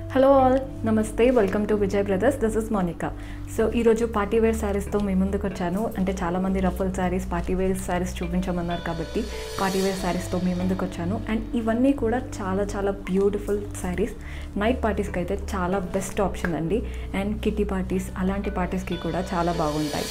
hello all నమస్తే welcome to Vijay brothers this is Monika so ఈరోజు party wear శారీస్తో మీ ముందుకు వచ్చాను అంటే చాలామంది ruffle sarees party wear sarees చూపించమన్నారు కాబట్టి పార్టీ వేర్ శారీస్తో మీ ముందుకు వచ్చాను అండ్ ఇవన్నీ కూడా చాలా చాలా బ్యూటిఫుల్ శారీస్ నైట్ పార్టీస్కి అయితే చాలా బెస్ట్ ఆప్షన్ అండి అండ్ కిటీ పార్టీస్ అలాంటి పార్టీస్కి కూడా చాలా బాగుంటాయి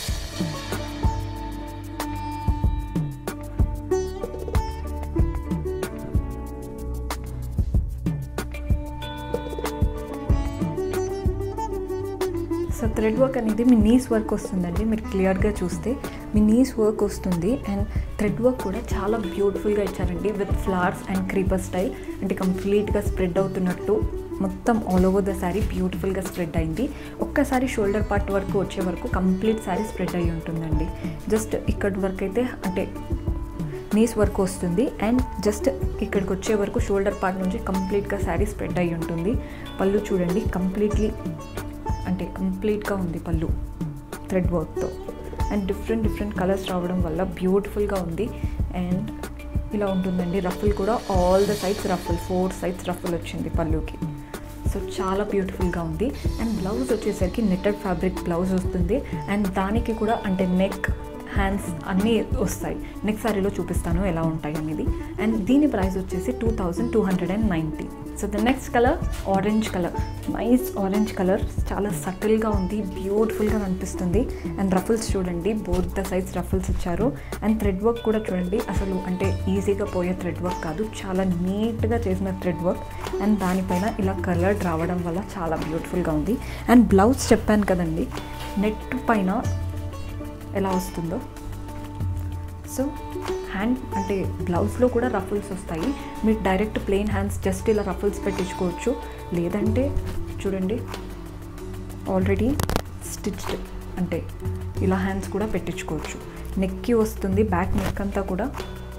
సో థ్రెడ్ వర్క్ అనేది మీ నీస్ వర్క్ వస్తుందండి మీరు క్లియర్గా చూస్తే మీ నీస్ వర్క్ వస్తుంది అండ్ థ్రెడ్ వర్క్ కూడా చాలా బ్యూటిఫుల్గా ఇచ్చారండి with flowers and creeper style అంటే కంప్లీట్గా స్ప్రెడ్ అవుతున్నట్టు మొత్తం ఆల్ ఓవర్ ద శారీ బ్యూటిఫుల్గా స్ప్రెడ్ అయింది ఒక్కసారి షోల్డర్ పార్ట్ వరకు వచ్చే వరకు కంప్లీట్ శారీ స్ప్రెడ్ అయ్యి ఉంటుందండి జస్ట్ ఇక్కడి వరకు అయితే అంటే నీస్ వర్క్ వస్తుంది అండ్ జస్ట్ ఇక్కడికి వచ్చే వరకు షోల్డర్ పార్ట్ నుంచి కంప్లీట్గా శారీ స్ప్రెడ్ అయి ఉంటుంది పళ్ళు చూడండి కంప్లీట్లీ అంటే కంప్లీట్గా ఉంది పళ్ళు థ్రెడ్ వర్క్తో అండ్ డిఫరెంట్ డిఫరెంట్ కలర్స్ రావడం వల్ల బ్యూటిఫుల్గా ఉంది అండ్ ఇలా ఉంటుందండి రఫుల్ కూడా all the sides ruffle four sides ruffle వచ్చింది పళ్ళుకి సో చాలా బ్యూటిఫుల్గా ఉంది అండ్ బ్లౌజ్ వచ్చేసరికి నెట్టెడ్ ఫ్యాబ్రిక్ బ్లౌజ్ వస్తుంది అండ్ దానికి కూడా అంటే నెక్ హ్యాండ్స్ అన్నీ వస్తాయి నెక్స్ట్ సారీలో చూపిస్తాను ఎలా ఉంటాయి అనేది అండ్ దీని ప్రైస్ వచ్చేసి two thousand two hundred and ninety so the next colour orange colour nice orange colour చాలా సటిల్గా ఉంది బ్యూటిఫుల్గా కనిపిస్తుంది అండ్ రఫుల్స్ చూడండి బోత్ ద సైజ్ రఫుల్స్ ఇచ్చారు అండ్ థ్రెడ్ వర్క్ కూడా చూడండి అసలు అంటే ఈజీగా పోయే థ్రెడ్ వర్క్ కాదు చాలా నీట్గా చేసిన థ్రెడ్ వర్క్ అండ్ దానిపైన ఇలా కలర్ రావడం వల్ల చాలా బ్యూటిఫుల్గా ఉంది అండ్ బ్లౌజ్ చెప్పాను కదండి నెట్ పైన ఎలా వస్తుందో సో హ్యాండ్ అంటే బ్లౌజ్లో కూడా రఫుల్స్ వస్తాయి మీరు డైరెక్ట్ ప్లెయిన్ హ్యాండ్స్ జస్ట్ ఇలా రఫుల్స్ పెట్టించుకోవచ్చు లేదంటే చూడండి ఆల్రెడీ స్టిచ్డ్ అంటే ఇలా హ్యాండ్స్ కూడా పెట్టించుకోవచ్చు నెక్కి వస్తుంది బ్యాక్ నెక్ అంతా కూడా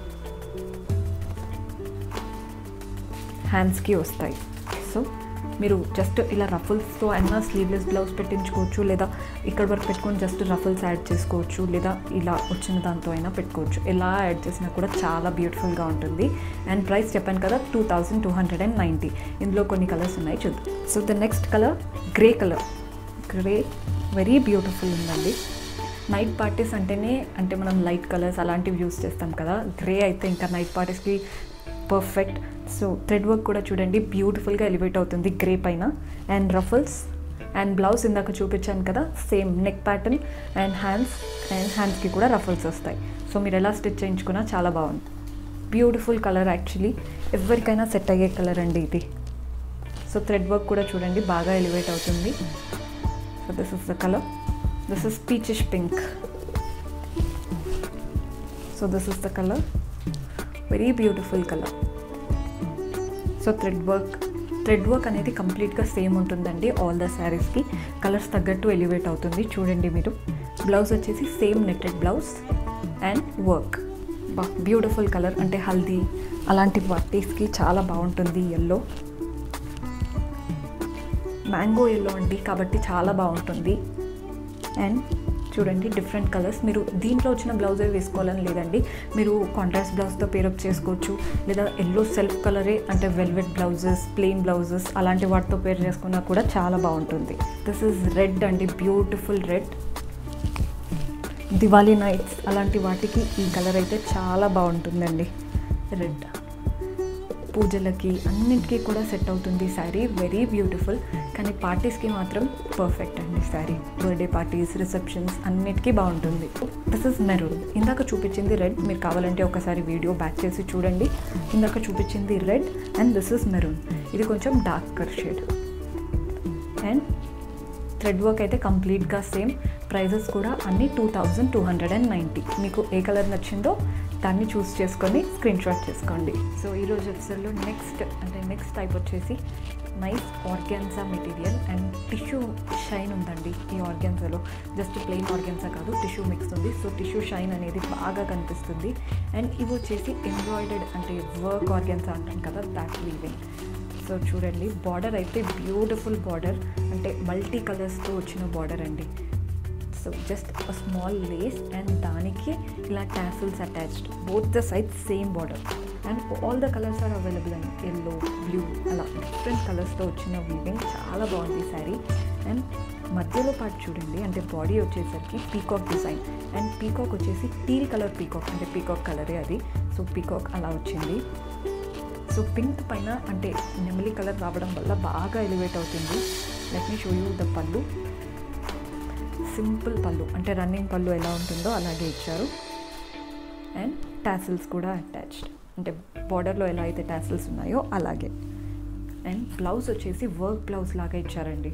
హ్యాండ్స్కి వస్తాయి సో మీరు జస్ట్ ఇలా రఫుల్స్తో అయినా స్లీవ్లెస్ బ్లౌజ్ పెట్టించుకోవచ్చు లేదా ఇక్కడ వరకు పెట్టుకొని జస్ట్ రఫుల్స్ యాడ్ చేసుకోవచ్చు లేదా ఇలా వచ్చిన దాంతో అయినా పెట్టుకోవచ్చు ఎలా యాడ్ చేసినా కూడా చాలా బ్యూటిఫుల్గా ఉంటుంది అండ్ ప్రైస్ చెప్పాను కదా two thousand two hundred and ninety ఇందులో కొన్ని కలర్స్ ఉన్నాయి చూద్దాం so the next colour grey colour grey very beautiful ఉందండి నైట్ పార్టీస్ అంటేనే అంటే మనం లైట్ కలర్స్ అలాంటివి యూస్ చేస్తాం కదా గ్రే అయితే ఇంకా నైట్ పార్టీస్కి పర్ఫెక్ట్ సో థ్రెడ్ వర్క్ కూడా చూడండి బ్యూటిఫుల్గా ఎలివేట్ అవుతుంది గ్రే పైన అండ్ రఫుల్స్ అండ్ బ్లౌజ్ ఇందాక చూపించాను కదా same neck pattern and hands and హ్యాండ్స్కి కూడా రఫుల్స్ వస్తాయి సో మీరు ఎలా స్టిచ్ చేయించుకున్నా చాలా బాగుంది బ్యూటిఫుల్ కలర్ యాక్చువల్లీ ఎవరికైనా సెట్ అయ్యే కలర్ అండి ఇది సో థ్రెడ్ వర్క్ కూడా చూడండి బాగా ఎలివేట్ అవుతుంది so this is the colour this is peachish pink so this is the colour very beautiful colour so thread work thread work అనేది కంప్లీట్గా సేమ్ ఉంటుందండి ఆల్ ద శారీస్కి కలర్స్ తగ్గట్టు ఎలివేట్ అవుతుంది చూడండి మీరు బ్లౌజ్ వచ్చేసి same netted blouse and work బా బ్యూటిఫుల్ కలర్ అంటే హల్దీ అలాంటి పార్టీస్కి చాలా బాగుంటుంది ఎల్లో మ్యాంగో ఎల్లో అండి కాబట్టి చాలా బాగుంటుంది అండ్ చూడండి డిఫరెంట్ కలర్స్ మీరు దీంట్లో వచ్చిన బ్లౌజే వేసుకోవాలని లేదండి మీరు కాంట్రాస్ట్ బ్లౌజ్తో పేరప్ చేసుకోవచ్చు లేదా ఎల్లో సెల్ఫ్ కలరే అంటే వెల్వెట్ బ్లౌజెస్ ప్లెయిన్ బ్లౌజెస్ అలాంటి వాటితో పేర్ చేసుకున్నా కూడా చాలా బాగుంటుంది దిస్ ఇస్ రెడ్ అండి బ్యూటిఫుల్ రెడ్ దివాళీ నైట్స్ అలాంటి వాటికి ఈ కలర్ అయితే చాలా బాగుంటుందండి రెడ్ పూజలకి అన్నిటికీ కూడా సెట్ అవుతుంది శారీ వెరీ బ్యూటిఫుల్ కానీ పార్టీస్కి మాత్రం పర్ఫెక్ట్ అండి శారీ బర్త్డే పార్టీస్ రిసెప్షన్స్ అన్నిటికీ బాగుంటుంది దిస్ ఇస్ మెరూన్ ఇందాక చూపించింది రెడ్ మీరు కావాలంటే ఒకసారి వీడియో బ్యాక్ చేసి చూడండి ఇందాక చూపించింది red and this is maroon ఇది కొంచెం darker shade and thread work అయితే కంప్లీట్గా సేమ్ ప్రైజెస్ కూడా అన్ని two thousand two hundred and ninety మీకు ఏ కలర్ నచ్చిందో దాన్ని చూస్ చేసుకొని స్క్రీన్ షాట్ చేసుకోండి సో ఈరోజు ఎపిసోడ్లో నెక్స్ట్ అంటే నెక్స్ట్ టైప్ వచ్చేసి nice organza material and tissue shine ఉందండి ఈ ఆర్గాన్సాలో జస్ట్ ప్లెయిన్ ఆర్గాన్సా కాదు టిష్యూ మిక్స్ ఉంది సో టిష్యూ షైన్ అనేది బాగా కనిపిస్తుంది అండ్ ఇవి వచ్చేసి ఎంబ్రాయిడెడ్ అంటే వర్క్ ఆర్గాన్సా అంటాం కదా దాట్ వీవింగ్ సో చూడండి బార్డర్ అయితే బ్యూటిఫుల్ బార్డర్ అంటే మల్టీ కలర్స్తో వచ్చిన బార్డర్ అండి so just a small lace and దానికి ఇలా tassels attached both the side same border and all the colours are available and yellow blue అలా డిఫరెంట్ కలర్స్తో వచ్చిన వీవింగ్ చాలా బాగుంది శారీ అండ్ మధ్యలో పాటు చూడండి అంటే బాడీ వచ్చేసరికి పీకాక్ డిజైన్ అండ్ పీకాక్ వచ్చేసి టీల్ కలర్ పీకాక్ అంటే పీకాక్ కలరే అది సో పీకాక్ అలా వచ్చింది సో పింక్ పైన అంటే నెమలి కలర్ రావడం వల్ల బాగా ఎలివేట్ అవుతుంది let me show you the pallu simple pallu అంటే రన్నింగ్ పళ్ళు ఎలా ఉంటుందో అలాగే ఇచ్చారు అండ్ టాసిల్స్ కూడా అటాచ్డ్ అంటే బార్డర్లో ఎలా అయితే టాసిల్స్ ఉన్నాయో అలాగే అండ్ బ్లౌజ్ వచ్చేసి వర్క్ బ్లౌజ్ లాగా ఇచ్చారండి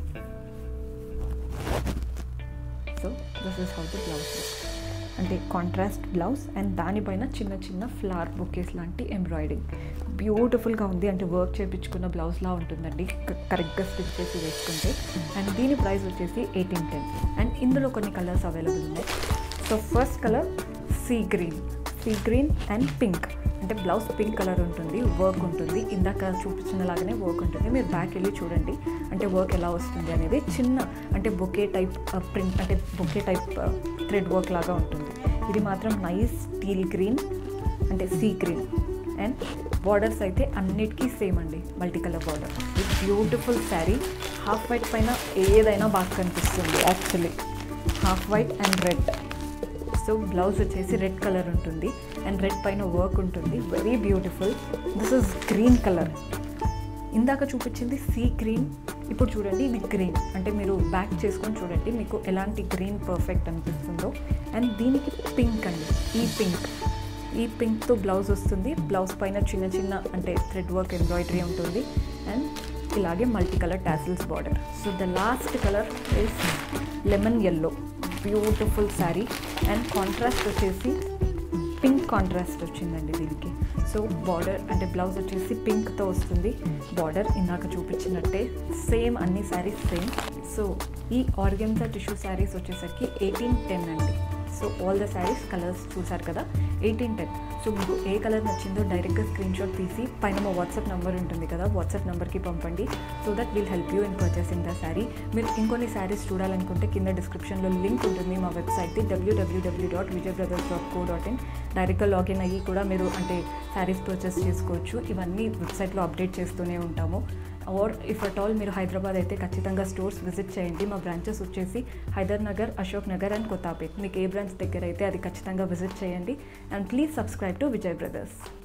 so this is how the blouse అంటే కాంట్రాస్ట్ బ్లౌజ్ అండ్ దానిపైన చిన్న చిన్న ఫ్లవర్ బొకేస్ లాంటి ఎంబ్రాయిడింగ్ బ్యూటిఫుల్గా ఉంది అంటే వర్క్ చేయించుకున్న బ్లౌజ్లా ఉంటుందండి కరెక్ట్గా స్టిచ్ చేసి వేసుకుంటే అండ్ దీని ప్రైస్ వచ్చేసి ఎయిటీన్ టెన్ అండ్ ఇందులో కొన్ని కలర్స్ అవైలబుల్ ఉన్నాయి so first colour sea green sea green and pink అంటే బ్లౌజ్ పింక్ కలర్ ఉంటుంది వర్క్ ఉంటుంది ఇందాక చూపించిన లాగానే వర్క్ ఉంటుంది మీరు బ్యాక్ వెళ్ళి చూడండి అంటే వర్క్ ఎలా వస్తుంది అనేది చిన్న అంటే బొకే టైప్ ప్రింట్ అంటే బొకే టైప్ థ్రెడ్ వర్క్ లాగా ఉంటుంది ఇది మాత్రం నైస్ టీల్ గ్రీన్ అంటే సీ గ్రీన్ అండ్ బార్డర్స్ అయితే అన్నిటికీ సేమ్ అండి మల్టీ కలర్ బార్డర్ ఇది బ్యూటిఫుల్ శారీ హాఫ్ వైట్ పైన ఏదైనా బాగా కనిపిస్తుంది actually half white and red so blouse వచ్చేసి రెడ్ కలర్ ఉంటుంది అండ్ రెడ్ పైన వర్క్ ఉంటుంది very beautiful this is green colour ఇందాక చూపించింది సీ గ్రీన్ ఇప్పుడు చూడండి ఇది గ్రీన్ అంటే మీరు బ్యాక్ చేసుకొని చూడండి మీకు ఎలాంటి గ్రీన్ పర్ఫెక్ట్ అనిపిస్తుందో అండ్ దీనికి పింక్ అండి ఈ పింక్ ఈ పింక్తో బ్లౌజ్ వస్తుంది బ్లౌజ్ పైన చిన్న చిన్న అంటే థ్రెడ్ వర్క్ ఎంబ్రాయిడరీ ఉంటుంది అండ్ ఇలాగే multi colour tassels border so the last colour is lemon yellow beautiful saree and contrast వచ్చేసి పింక్ కాంట్రాస్ట్ వచ్చిందండి దీనికి సో బార్డర్ అంటే బ్లౌజ్ వచ్చేసి పింక్తో వస్తుంది బార్డర్ ఇందాక చూపించినట్టే సేమ్ అన్ని శారీస్ సేమ్ సో ఈ ఆర్గెన్జా టిష్యూ శారీస్ వచ్చేసరికి ఎయిటీన్ టెన్ అండి so all the sarees colours చూసారు కదా ఎయిటీన్ టెన్ సో మీకు ఏ కలర్ నచ్చిందో డైరెక్ట్గా స్క్రీన్ షాట్ తీసి పైన మా వాట్సాప్ నెంబర్ ఉంటుంది కదా వాట్సాప్ నెంబర్కి పంపండి so that will help you in purchasing the saree మీరు ఇంకొన్ని శారీస్ చూడాలనుకుంటే కింద డిస్క్రిప్షన్లో లింక్ ఉంటుంది మా వెబ్సైట్ది WWW dot Vijay brothers dot co dot in డైరెక్ట్గా లాగిన్ అయ్యి కూడా మీరు అంటే శారీస్ పర్చేస్ చేసుకోవచ్చు ఇవన్నీ వెబ్సైట్లో అప్డేట్ చేస్తూనే ఉంటాము ఆర్ ఇఫ్ అట్ ఆల్ మీరు హైదరాబాద్ అయితే ఖచ్చితంగా స్టోర్స్ విజిట్ చేయండి మా బ్రాంచెస్ వచ్చేసి హైదర్ నగర్ అశోక్ నగర్ అండ్ కొత్తాపేట్ మీకు ఏ బ్రాంచ్ దగ్గర అయితే అది ఖచ్చితంగా విజిట్ చేయండి and please subscribe to Vijay brothers